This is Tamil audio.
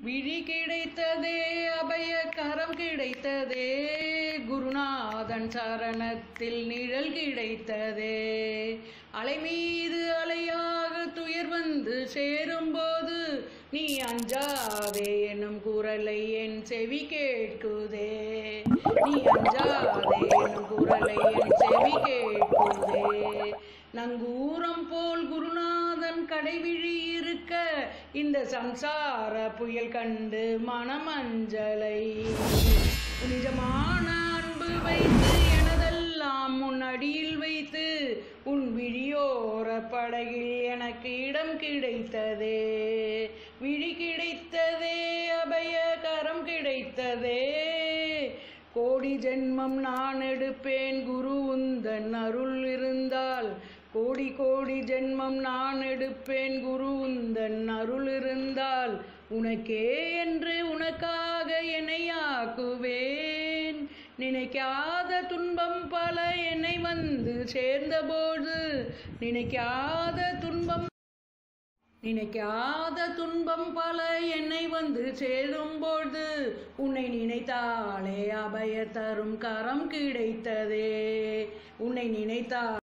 விழி கிடைத்ததே அபய கரம் கிடைத்ததே குருநாதன் சரணத்தில் நிழல் கிடைத்ததே அலை மீது அலையாக துயர் வந்து சேரும்போது நீ அஞ்சாதே எனும் குரலை என் செவி கேட்குதே நீ அஞ்சாதே எனும் குரலை என் செவி கேட்குதே நங்கூரம் போல் குருநாதன் கடைவிழி இருக்க இந்த சம்சார புயல் கண்டு மனமஞ்சலை நிஜமான அன்பு வைத்து எனதெல்லாம் உன் அடியில் வைத்து உன் விழியோர படகில் எனக்கு இடம் கிடைத்ததே விழி கிடைத்ததே அபய கரம் கிடைத்ததே கோடி ஜென்மம் நான் எடுப்பேன் குரு உந்தன் அருள் இருந்தால் கோடி கோடி ஜென்மம் நான் எடுப்பேன் குரு உந்தன் அருள் இருந்தால் உனக்கே என்று உனக்காக என்னை ஆக்குவேன் நினைக்காத துன்பம் பல என்னை வந்து சேர்ந்தபோது நினைக்காத துன்பம் நினைக்காத துன்பம் பல என்னை வந்து சேரும்போது உன்னை நினைத்தாலே அபய தரும் கரம் கிடைத்ததே உன்னை நினைத்தா